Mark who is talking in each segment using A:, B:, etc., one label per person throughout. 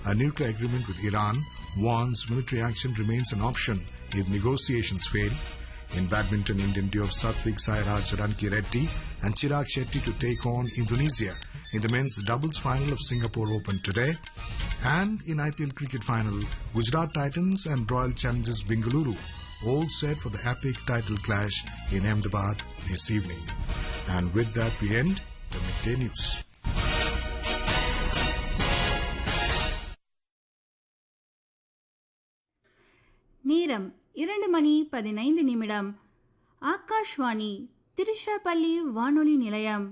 A: A nuclear agreement with Iran warns military action remains an option if negotiations fail. In badminton, Indian duo of Satvik Sairaj Ranki Reddy and Chirag Shetty to take on Indonesia in the men's doubles final of Singapore Open today. And in IPL cricket final, Gujarat Titans and Royal Challengers Bengaluru all set for the epic title clash in Ahmedabad this evening. And with that, we end the midday news.
B: நேரம் இரண்டு மணி பதினைந்து நிமிடம் ஆகாஷ்வாணி திருச்சிராப்பள்ளி வானொலி நிலையம்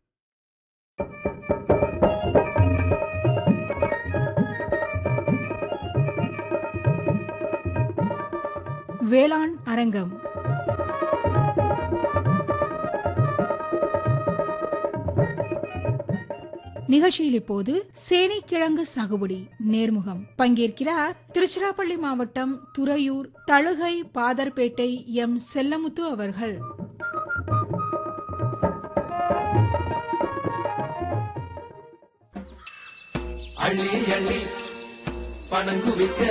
C: வேளாண் அரங்கம் நிகழ்ச்சியில் இப்போது சேனைக்கிழங்கு சாகுபடி நேர்முகம் பங்கேற்கிறார் திருச்சிராப்பள்ளி மாவட்டம் துறையூர் தழுகை பாதர்பேட்டை எம் செல்லமுத்து அவர்கள்
D: அள்ளி அள்ளி பணங்குவிக்க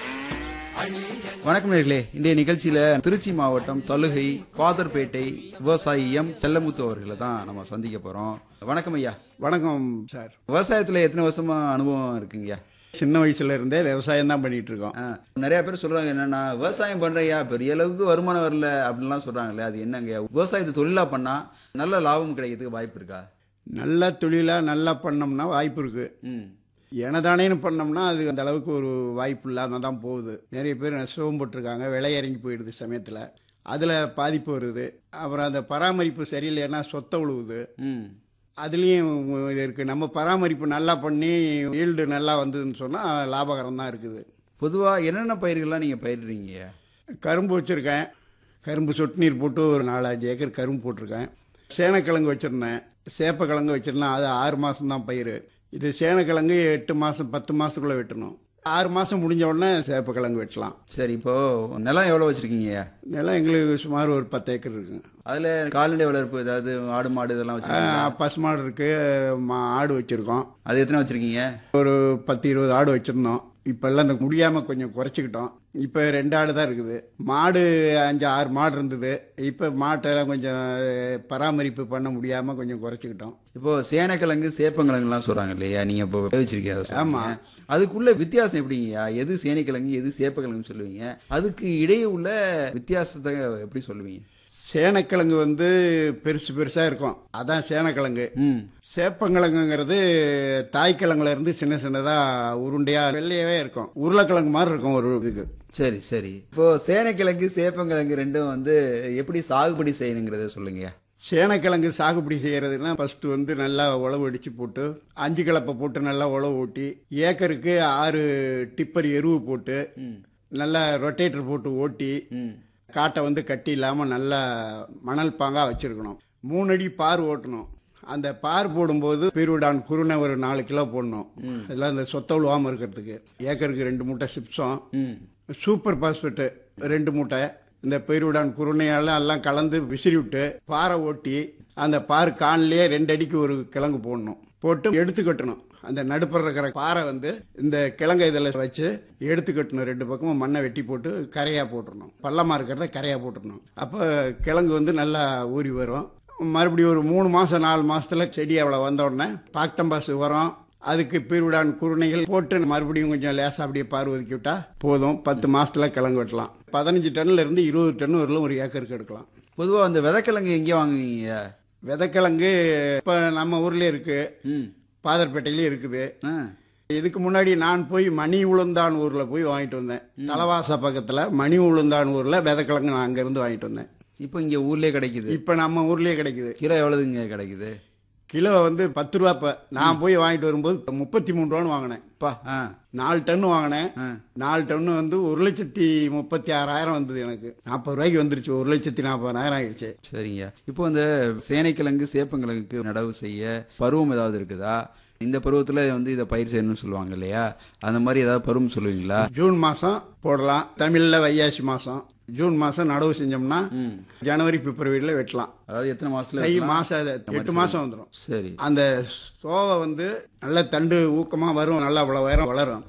D: அள்ளி
E: வணக்கம் நேர்களே இன்றைய நிகழ்ச்சியில திருச்சி மாவட்டம் தலுகை பாதர்பேட்டை விவசாயி எம் செல்லமுத்து அவர்களை தான் நம்ம சந்திக்க போறோம் வணக்கம் ஐயா
F: வணக்கம் சார்
E: விவசாயத்துல எத்தனை வருஷமா அனுபவம் இருக்குங்கய்யா
F: சின்ன வயசுல இருந்தே விவசாயம் தான் பண்ணிட்டு இருக்கோம்
E: ஆ, நிறைய பேர் சொல்றாங்க என்னன்னா விவசாயம் பண்றையா பெரிய அளவுக்கு வருமானம் வரல அப்படின்லாம் சொல்றாங்களே அது என்னங்க விவசாயத்தை தொழிலா பண்ணா நல்ல லாபம் கிடைக்கிறதுக்கு வாய்ப்பு இருக்கா
F: நல்ல தொழிலா நல்லா பண்ணோம்னா வாய்ப்பு இருக்கு
E: ம்
F: எனதானேன்னு பண்ணோம்னா அது அந்த அளவுக்கு ஒரு வாய்ப்பு இல்லாமல் தான் போகுது நிறைய பேர் நஷ்டமும் போட்டிருக்காங்க விலை இறங்கி போயிடுது சமயத்தில் அதில் பாதிப்பு வருது அப்புறம் அந்த பராமரிப்பு சரியில்லைன்னா சொத்தை விழுவுது
E: ம்
F: அதுலேயும் இது இருக்குது நம்ம பராமரிப்பு நல்லா பண்ணி ஈல்டு நல்லா வந்ததுன்னு சொன்னால் லாபகரம் தான் இருக்குது
E: பொதுவா என்னென்ன பயிர்கள்லாம் நீங்க பயிரிடுறீங்க
F: கரும்பு வச்சுருக்கேன் கரும்பு சொட்டு நீர் போட்டு ஒரு நாலஞ்சு ஏக்கர் கரும்பு போட்டிருக்கேன் சேனக்கிழங்கு வச்சுருந்தேன் சேப்பக்கிழங்கு வச்சுருந்தேன் அது ஆறு மாதம் தான் பயிர் இது சேனக்கிழங்கு எட்டு மாதம் பத்து மாதத்துக்குள்ளே வெட்டணும் ஆறு மாதம் முடிஞ்ச உடனே சேப்பக்கிழங்கு வெட்டலாம்
E: சரி இப்போ நிலம் எவ்வளவு வச்சிருக்கீங்க
F: நிலம் எங்களுக்கு சுமார் ஒரு பத்து ஏக்கர் இருக்குங்க
E: அதுல கால்நடை வளர்ப்பு ஏதாவது ஆடு மாடு இதெல்லாம் வச்சிருக்கீங்க
F: ஆ, பசுமாடு இருக்குது மா ஆடு வச்சுருக்கோம்
E: அது எத்தனை வச்சிருக்கீங்க
F: ஒரு பத்து இருபது ஆடு வச்சுருந்தோம் இப்போல்லாம் இந்த முடியாமல் கொஞ்சம் குறைச்சிக்கிட்டோம் இப்போ ரெண்டு ஆடு தான் இருக்குது மாடு அஞ்சு ஆறு மாடு இருந்தது இப்போ மாட்டெல்லாம் கொஞ்சம் பராமரிப்பு பண்ண முடியாமல் கொஞ்சம் குறைச்சிக்கிட்டோம்
E: இப்போ சேனக்கிழங்கு சேப்பங்கிழங்குலாம் சொல்றாங்க இல்லையா நீங்க இப்போ வச்சிருக்கீங்க அதை சொல்றீங்க.
F: ஆமா.
E: அதுக்குள்ள வித்தியாசம் எப்படிங்கய்யா எது சேனைக்கிழங்கு எது சேப்பக்கிழங்குன்னு சொல்லுவீங்க அதுக்கு இடையே உள்ள வித்தியாசத்தை எப்படி சொல்லுவீங்க
F: சேனக்கிழங்கு வந்து பெருசு பெருசாக இருக்கும் அதான் சேனக்கிழங்கு
E: ம்
F: சேப்பங்கிழங்குங்கிறது தாய்க்கிழங்குல இருந்து சின்ன சின்னதாக உருண்டையாக வெள்ளையவே இருக்கும் உருளைக்கிழங்கு மாதிரி இருக்கும் ஒரு இதுக்கு
E: சரி சரி இப்போ சேனைக்கிழங்கு சேப்பங்கிழங்கு ரெண்டும் வந்து எப்படி சாகுபடி செய்யணுங்கிறத சொல்லுங்கய்யா
F: சேனக்கிழங்கு சாகுபடி செய்யறதுன்னா ஃபர்ஸ்ட் வந்து நல்லா உழவு அடிச்சு போட்டு அஞ்சு கலப்பை போட்டு நல்லா உழவு ஓட்டி ஏக்கருக்கு ஆறு டிப்பர் எருவு போட்டு நல்லா ரொட்டேட்டர் போட்டு ஓட்டி
E: ம்
F: காட்டை வந்து கட்டி இல்லாமல் நல்லா மணல் பாங்காக வச்சிருக்கணும் மூணு அடி பார் ஓட்டணும் அந்த பார் போடும்போது பெருவிடான் குருணை ஒரு நாலு கிலோ போடணும் இதெல்லாம் இந்த சொத்த விழுவாமல் இருக்கிறதுக்கு ஏக்கருக்கு ரெண்டு மூட்டை சிப்ஸம்
E: ம்
F: சூப்பர் பாஸ்பேட்டு ரெண்டு மூட்டை இந்த பெருவிடான் குருணையெல்லாம் எல்லாம் கலந்து விசிறி விட்டு பாறை ஓட்டி அந்த பார் கான்லயே ரெண்டு அடிக்கு ஒரு கிழங்கு போடணும் போட்டு எடுத்து கட்டணும் அந்த நடுப்புற இருக்கிற பாறை வந்து இந்த கிழங்கு இதில் வச்சு எடுத்து கட்டணும் ரெண்டு பக்கமும் மண்ணை வெட்டி போட்டு கரையாக போட்டுறணும் பள்ளமாக இருக்கிறத கரையாக போட்டுறணும் அப்போ கிழங்கு வந்து நல்லா ஊறி வரும் மறுபடியும் ஒரு மூணு மாதம் நாலு மாசத்துல செடி அவ்வளோ வந்த உடனே பாக்டம்பாஸ் உரம் அதுக்கு பீருடான் குருணைகள் போட்டு மறுபடியும் கொஞ்சம் லேசாக அப்படியே பார் ஒதுக்கி விட்டா போதும் பத்து மாசத்துல கிழங்கு வெட்டலாம் பதினஞ்சு டன்னுல இருந்து இருபது டன் வரலும் ஒரு ஏக்கருக்கு எடுக்கலாம்
E: பொதுவா அந்த விதைக்கிழங்கு எங்கே வாங்குவீங்க
F: விதைக்கிழங்கு இப்போ நம்ம ஊர்லயே இருக்கு
E: ம்
F: பாதர்பேட்டையிலயும் இருக்குது
E: ஆ
F: இதுக்கு முன்னாடி நான் போய் மணி உளுந்தான் ஊர்ல போய் வாங்கிட்டு வந்தேன் தலவாசா பக்கத்துல மணி உளுந்தான் ஊர்ல விதைக்கிழங்கு நான் அங்கிருந்து வாங்கிட்டு வந்தேன்
E: இப்போ இங்க ஊர்லயே கிடைக்குது
F: இப்போ நம்ம ஊர்லயே கிடைக்குது
E: கிலோ எவ்வளவுங்க கிடைக்குது
F: கிலோ வந்து பத்து ரூபா இப்போ நான் போய் வாங்கிட்டு வரும்போது முப்பத்தி மூணு ரூபான்னு வாங்கினேன்
E: பா ஆ
F: நாலு டன்னு வாங்கினேன்
E: ஆ.
F: நாலு டன்னு வந்து ஒரு லட்சத்தி முப்பத்தி ஆறாயிரம் வந்தது எனக்கு நாற்பது ரூபாய்க்கு வந்துருச்சு ஒரு லட்சத்தி நாற்பதாயிரம் ஆயிடுச்சு
E: சரிங்க இப்போ இந்த சேனைக்கிழங்கு சேப்பங்கிழங்குக்கு நடவு செய்ய பருவம் ஏதாவது இருக்குதா இந்த பருவத்துல வந்து இதை பயிர் செய்யணும்னு சொல்லுவாங்க இல்லையா அந்த மாதிரி ஏதாவது பருவம் சொல்லுவீங்களா
F: ஜூன் மாசம் போடலாம் தமிழ்ல வையாசி மாசம் ஜூன் மாசம் நடவு செஞ்சோம்னா ஜனவரி பிப்ரவரியில வெட்டலாம்
E: அதாவது எத்தனை மாசத்துல
F: தை
E: இருக்கலாம்?
F: மாசம் அது எட்டு மாசம் வந்துடும்
E: சரி
F: அந்த சோவை வந்து நல்ல தண்டு ஊக்கமா வரும் நல்லா அவ்வளவு உயரம் வளரும்